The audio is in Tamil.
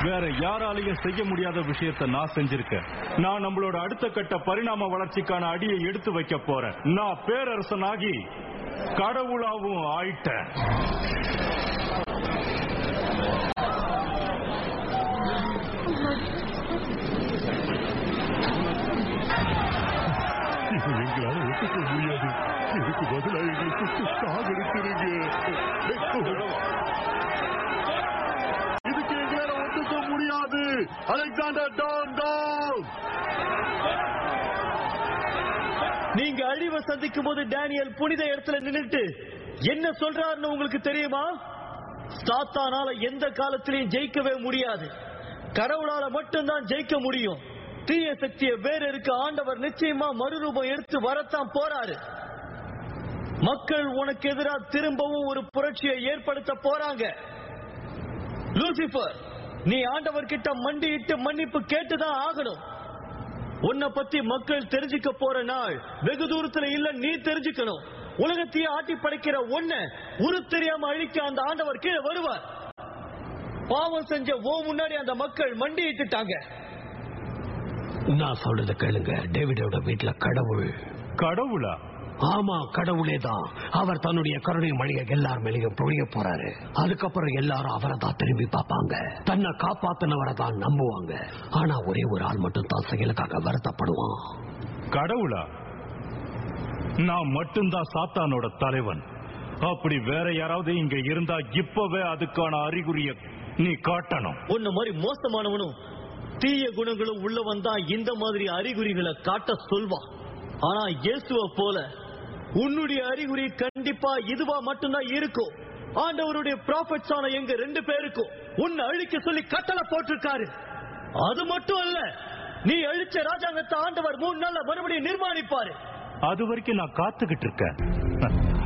வேற யாராலையும் செய்ய முடியாத விஷயத்தை நான் செஞ்சிருக்கேன் நான் நம்மளோட அடுத்த கட்ட பரிணாம வளர்ச்சிக்கான அடியை எடுத்து வைக்க போறேன் நான் பேரரசனாகி கடவுளாவும் ஆயிட்டேன் இது எங்களால ஒத்துக்க முடியாது இதுக்கு பதிலா எங்களுக்கு சாகடிச்சிருங்க இதுக்கு எங்களால ஒத்துக்க முடியாது அலெக்சாண்டர் டான் டான் நீங்க அழிவை சந்திக்கும் போது டேனியல் புனித இடத்துல நின்னுட்டு என்ன சொல்றாருன்னு உங்களுக்கு தெரியுமா சாத்தானால எந்த காலத்திலையும் ஜெயிக்கவே முடியாது கடவுளால மட்டும்தான் ஜெயிக்க முடியும் தீய சக்தியை வேற இருக்க ஆண்டவர் நிச்சயமா மறுரூபம் எடுத்து வரத்தான் போறாரு மக்கள் உனக்கு எதிராக திரும்பவும் ஒரு புரட்சியை ஏற்படுத்த போறாங்க லூசிபர் நீ ஆண்டவர் கிட்ட மண்டியிட்டு மன்னிப்பு கேட்டுதான் ஆகணும் உன்னை பத்தி மக்கள் தெரிஞ்சுக்க போற நாள் வெகு தூரத்துல இல்ல நீ தெரிஞ்சுக்கணும் உலகத்தையே ஆட்டி படைக்கிற ஒன்ன உரு தெரியாம அழிக்க அந்த ஆண்டவர் கீழே வருவார் பாவம் செஞ்ச ஓ முன்னாடி அந்த மக்கள் மண்டியிட்டுட்டாங்க நான் சொல்றத கேளுங்க டேவிடோட வீட்டுல கடவுள் கடவுளா ஆமா கடவுளே தான் அவர் தன்னுடைய கருணை மழையை எல்லார் மேலேயும் பொழிய போறாரு அதுக்கப்புறம் எல்லாரும் அவரை தான் திரும்பி பார்ப்பாங்க தன்னை காப்பாத்தினவரை தான் நம்புவாங்க ஆனா ஒரே ஒரு ஆள் மட்டும் தான் செயலுக்காக வருத்தப்படுவான் கடவுளா நான் மட்டும்தான் சாத்தானோட தலைவன் அப்படி வேற யாராவது இங்க இருந்தா இப்பவே அதுக்கான அறிகுறிய நீ காட்டணும் உன்ன மாதிரி மோசமானவனும் தீய குணங்களும் உள்ளவன் தான் இந்த மாதிரி அறிகுறிகளை காட்ட சொல்வான் ஆனா இயேசுவ போல உன்னுடைய அறிகுறி கண்டிப்பா இதுவா மட்டும்தான் இருக்கும் ஆண்டவருடைய ப்ராஃபட்ஸ் ஆன எங்க ரெண்டு பேருக்கும் உன்னை அழிக்க சொல்லி கட்டளை போட்டிருக்காரு அது மட்டும் அல்ல நீ அழிச்ச ராஜாங்கத்தை ஆண்டவர் மூணு நாள்ல மறுபடியும் நிர்மாணிப்பாரு அது வரைக்கும் நான் காத்துக்கிட்டு இருக்கேன்